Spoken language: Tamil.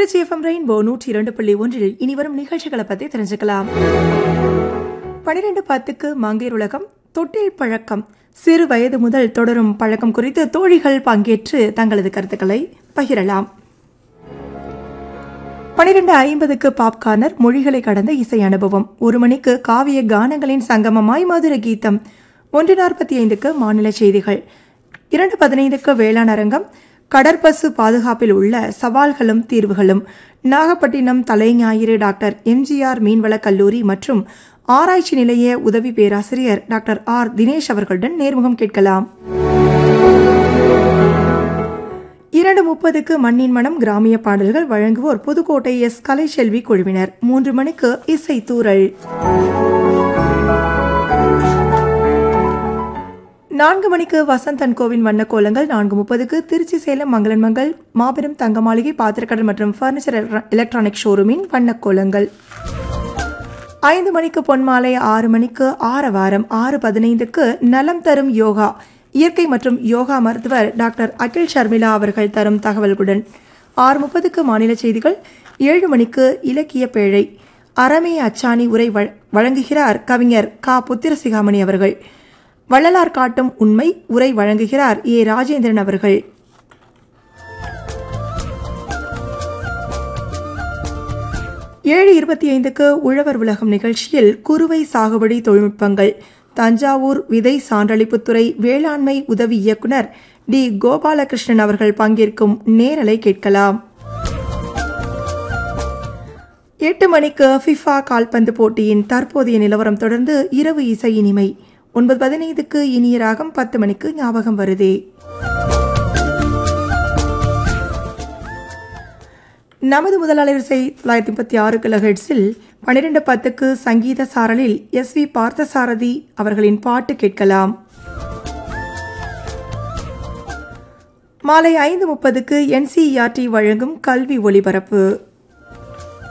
திருச்சி எஃப்எம் ரெயின்போ நூற்றி இரண்டு புள்ளி ஒன்றில் இனி வரும் நிகழ்ச்சிகளை பற்றி தெரிஞ்சுக்கலாம் பனிரெண்டு பத்துக்கு மங்கையர் உலகம் தொட்டில் பழக்கம் சிறு வயது முதல் தொடரும் பழக்கம் குறித்து தோழிகள் பங்கேற்று தங்களது கருத்துக்களை பகிரலாம் பனிரெண்டு ஐம்பதுக்கு பாப்கார்னர் மொழிகளை கடந்த இசை அனுபவம் ஒரு மணிக்கு காவிய கானங்களின் சங்கமமாய் மதுர கீதம் ஒன்று நாற்பத்தி ஐந்துக்கு மாநில செய்திகள் இரண்டு பதினைந்துக்கு வேளாண் அரங்கம் கடற்பசு பாதுகாப்பில் உள்ள சவால்களும் தீர்வுகளும் நாகப்பட்டினம் தலைஞாயிறு டாக்டர் எம்ஜிஆர் மீன்வள கல்லூரி மற்றும் ஆராய்ச்சி நிலைய உதவி பேராசிரியர் டாக்டர் ஆர் தினேஷ் அவர்களுடன் நேர்முகம் கேட்கலாம் இரண்டு முப்பதுக்கு மண்ணின் மனம் கிராமிய பாடல்கள் வழங்குவோர் புதுக்கோட்டை எஸ் கலைச்செல்வி குழுவினர் மூன்று மணிக்கு இசை தூரல் நான்கு மணிக்கு வசந்தன் கோவின் வண்ணக்கோலங்கள் நான்கு முப்பதுக்கு திருச்சி சேலம் மங்களன் மங்கள் மாபெரும் தங்க மாளிகை பாத்திரக்கடல் மற்றும் பர்னிச்சர் எலக்ட்ரானிக் ஷோரூமின் வண்ணக்கோலங்கள் ஐந்து மணிக்கு பொன்மாலை ஆறு மணிக்கு ஆரவாரம் ஆறு பதினைந்துக்கு நலம் தரும் யோகா இயற்கை மற்றும் யோகா மருத்துவர் டாக்டர் அகில் ஷர்மிளா அவர்கள் தரும் தகவல்களுடன் ஆறு முப்பதுக்கு மாநில செய்திகள் ஏழு மணிக்கு இலக்கிய பேழை அறமே அச்சாணி உரை வழங்குகிறார் கவிஞர் கா புத்திரசிகாமணி அவர்கள் வள்ளலார் காட்டும் உண்மை உரை வழங்குகிறார் ஏ ராஜேந்திரன் அவர்கள் ஏழு இருபத்தி ஐந்துக்கு உழவர் உலகம் நிகழ்ச்சியில் குறுவை சாகுபடி தொழில்நுட்பங்கள் தஞ்சாவூர் விதை சான்றளிப்புத்துறை வேளாண்மை உதவி இயக்குனர் டி கோபாலகிருஷ்ணன் அவர்கள் பங்கேற்கும் நேரலை கேட்கலாம் எட்டு மணிக்கு ஃபிஃபா கால்பந்து போட்டியின் தற்போதைய நிலவரம் தொடர்ந்து இரவு இசை இனிமை ஒன்பது பதினைந்துக்கு இனிய ராகம் பத்து மணிக்கு ஞாபகம் வருதே நமது முதலாளரிசை தொள்ளாயிரத்தி முப்பத்தி ஆறு கிலோஹெட்ஸில் பன்னிரெண்டு பத்துக்கு சங்கீத சாரலில் எஸ் வி பார்த்தசாரதி அவர்களின் பாட்டு கேட்கலாம் மாலை ஐந்து முப்பதுக்கு என்சிஇஆர்டி வழங்கும் கல்வி ஒளிபரப்பு